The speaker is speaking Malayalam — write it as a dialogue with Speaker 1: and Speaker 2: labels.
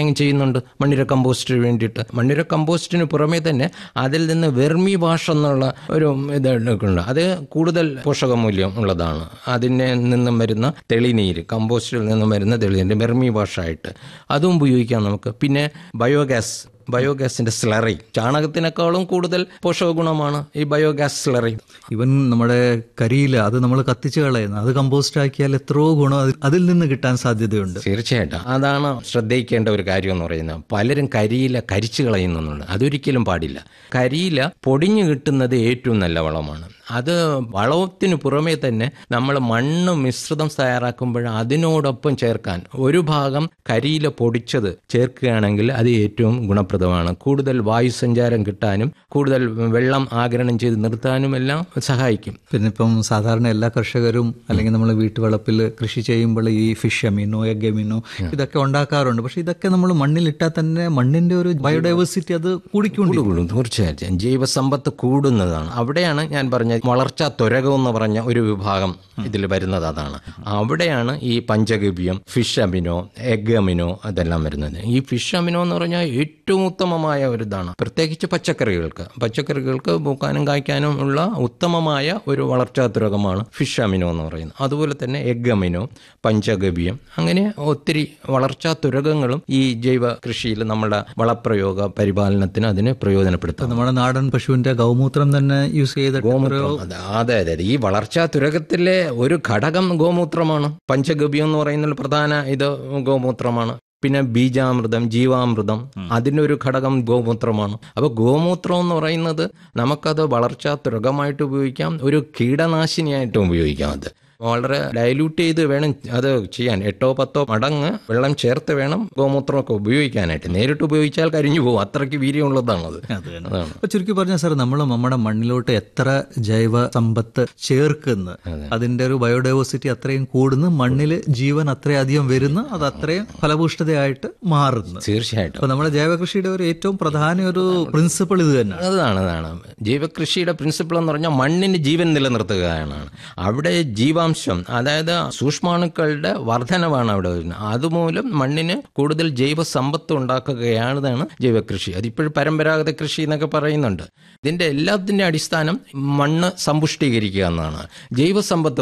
Speaker 1: സഹായം ചെയ്യുന്നുണ്ട് മണ്ണിര കമ്പോസ്റ്റിന് വേണ്ടിയിട്ട് മണ്ണിര കമ്പോസ്റ്റിന് പുറമേ തന്നെ അതിൽ നിന്ന് വെർമി വാഷ് എന്നുള്ള ഒരു ഇത് എടുക്കുന്നുണ്ട് അത് കൂടുതൽ പോഷകമൂല്യം ഉള്ളതാണ് അതിനെ നിന്നും വരുന്ന തെളിനീര് കമ്പോസ്റ്റിൽ നിന്നും വരുന്ന തെളിനീര് വെർമി വാഷായിട്ട് അതും ഉപയോഗിക്കാം നമുക്ക് പിന്നെ ബയോഗ്യാസ് ബയോഗ്യാസിന്റെ സ്ലറി ചാണകത്തിനേക്കാളും കൂടുതൽ പോഷക ഗുണമാണ് ഈ ബയോഗ്യാസ് സ്ലറി
Speaker 2: ഇവൻ നമ്മുടെ കരിയില അത് നമ്മൾ കത്തിച്ച് കളയുന്നത് അത് കമ്പോസ്റ്റ് ആക്കിയാൽ എത്രയോ ഗുണം അതിൽ- അതിൽ നിന്ന് കിട്ടാൻ സാധ്യതയുണ്ട്
Speaker 1: തീർച്ചയായിട്ടും അതാണ് ശ്രദ്ധിക്കേണ്ട ഒരു കാര്യം എന്ന് പറയുന്നത് പലരും കരിയില കരിച്ചു കളയുന്നുണ്ട് അതൊരിക്കലും പാടില്ല കരിയില പൊടിഞ്ഞു കിട്ടുന്നത് ഏറ്റവും നല്ല വളമാണ് അത് വളത്തിന് പുറമേ തന്നെ നമ്മൾ മണ്ണ് മിശ്രിതം തയ്യാറാക്കുമ്പോൾ അതിനോടൊപ്പം ചേർക്കാൻ ഒരു ഭാഗം കരിയില പൊടിച്ചത് ചേർക്കുകയാണെങ്കിൽ അത് ഏറ്റവും ഗുണപ്രദമാണ് കൂടുതൽ വായുസഞ്ചാരം കിട്ടാനും കൂടുതൽ വെള്ളം ആഗിരണം ചെയ്ത് നിർത്താനും എല്ലാം സഹായിക്കും
Speaker 2: പിന്നെ ഇപ്പം സാധാരണ എല്ലാ കർഷകരും അല്ലെങ്കിൽ നമ്മൾ വീട്ടുവളപ്പിൽ കൃഷി ചെയ്യുമ്പോൾ ഈ ഫിഷ് അമീനോ എഗ് അമീനോ ഇതൊക്കെ ഉണ്ടാക്കാറുണ്ട് പക്ഷെ ഇതൊക്കെ നമ്മൾ മണ്ണിലിട്ടാൽ തന്നെ മണ്ണിന്റെ ഒരു ബയോഡൈവേഴ്സിറ്റി അത് കൂടിക്കൊണ്ട്
Speaker 1: കൂടും തീർച്ചയായിട്ടും ജൈവസമ്പത്ത് കൂടുന്നതാണ് അവിടെയാണ് ഞാൻ പറഞ്ഞ വളർച്ചാ ത്വരകം എന്ന് പറഞ്ഞ ഒരു വിഭാഗം ഇതിൽ വരുന്നത് അതാണ് അവിടെയാണ് ഈ പഞ്ചഗവ്യം ഫിഷ് അമിനോ എഗ് അമിനോ അതെല്ലാം വരുന്നത് ഈ ഫിഷ് അമിനോ എന്ന് പറഞ്ഞാൽ ഏറ്റവും ഉത്തമമായ ഒരു ഇതാണ് പ്രത്യേകിച്ച് പച്ചക്കറികൾക്ക് പച്ചക്കറികൾക്ക് പൂക്കാനും കായ്ക്കാനും ഉള്ള ഉത്തമമായ ഒരു വളർച്ചാ ത്വരകമാണ് ഫിഷ് അമിനോ എന്ന് പറയുന്നത് അതുപോലെ തന്നെ എഗ് അമിനോ പഞ്ചഗവ്യം അങ്ങനെ ഒത്തിരി വളർച്ചാ ത്വരകങ്ങളും ഈ ജൈവ കൃഷിയിൽ നമ്മുടെ വളപ്രയോഗ പരിപാലനത്തിന് അതിന് പ്രയോജനപ്പെടുത്താം
Speaker 2: നമ്മുടെ നാടൻ പശുവിന്റെ ഗൗമൂത്രം തന്നെ യൂസ് ചെയ്തിട്ട്
Speaker 1: ഗോമൂത്രം അതെ അതെ അതെ അതെ. ഈ വളർച്ചാ തുരകത്തിലെ ഒരു ഘടകം ഗോമൂത്രമാണ് പഞ്ചഗവ്യം എന്ന് പറയുന്ന പ്രധാന ഇത് ഗോമൂത്രമാണ് പിന്നെ ബീജാമൃതം ജീവാമൃതം അതിൻ്റെ ഒരു ഘടകം ഗോമൂത്രമാണ് അപ്പോൾ ഗോമൂത്രം എന്ന് പറയുന്നത് നമുക്കത് വളർച്ചാ തുരകമായിട്ട് ഉപയോഗിക്കാം ഒരു കീടനാശിനിയായിട്ടും ഉപയോഗിക്കാം അത് വളരെ ഡൈല്യൂട്ട് ചെയ്ത് വേണം അത് ചെയ്യാൻ എട്ടോ പത്തോ മടങ്ങ് വെള്ളം ചേർത്ത് വേണം ഗോമൂത്രമൊക്കെ ഉപയോഗിക്കാനായിട്ട് നേരിട്ട് ഉപയോഗിച്ചാൽ കരിഞ്ഞു പോകും അത്രയ്ക്ക് വീര്യമുള്ളതാണത് അതാണ്
Speaker 2: അപ്പൊ ചുരുക്കി പറഞ്ഞ സാർ നമ്മൾ നമ്മുടെ മണ്ണിലോട്ട് എത്ര ജൈവ സമ്പത്ത് ചേർക്കുന്നു അതിന്റെ ഒരു ബയോഡൈവേഴ്സിറ്റി അത്രയും കൂടുന്നു മണ്ണിൽ ജീവൻ അത്രയധികം വരുന്നു അത് അത്രയും ഫലഭൂഷ്ഠതയായിട്ട് മാറുന്നു
Speaker 1: തീർച്ചയായിട്ടും
Speaker 2: അപ്പൊ നമ്മുടെ ജൈവകൃഷിയുടെ ഒരു ഏറ്റവും പ്രധാന ഒരു പ്രിൻസിപ്പിൾ ഇത് തന്നെയാണ്
Speaker 1: അതാണ് അതാണ് ജൈവകൃഷിയുടെ പ്രിൻസിപ്പിൾ എന്ന് പറഞ്ഞാൽ മണ്ണിന് ജീവൻ നിലനിർത്തുക എന്നാണ് അവിടെ ജീവാംശം അതായത് സൂക്ഷ്മാണുക്കളുടെ വർധനവാണ് അവിടെ വരുന്നത് അതുമൂലം മണ്ണിന് കൂടുതൽ ജൈവ സമ്പത്ത് ഉണ്ടാക്കുകയാണതാണ് ജൈവകൃഷി അതിപ്പോഴും പരമ്പരാഗത കൃഷി എന്നൊക്കെ പറയുന്നുണ്ട് ഇതിന്റെ എല്ലാത്തിന്റെ അടിസ്ഥാനം മണ്ണ് സമ്പുഷ്ടീകരിക്കുക എന്നാണ് ജൈവസമ്പത്ത്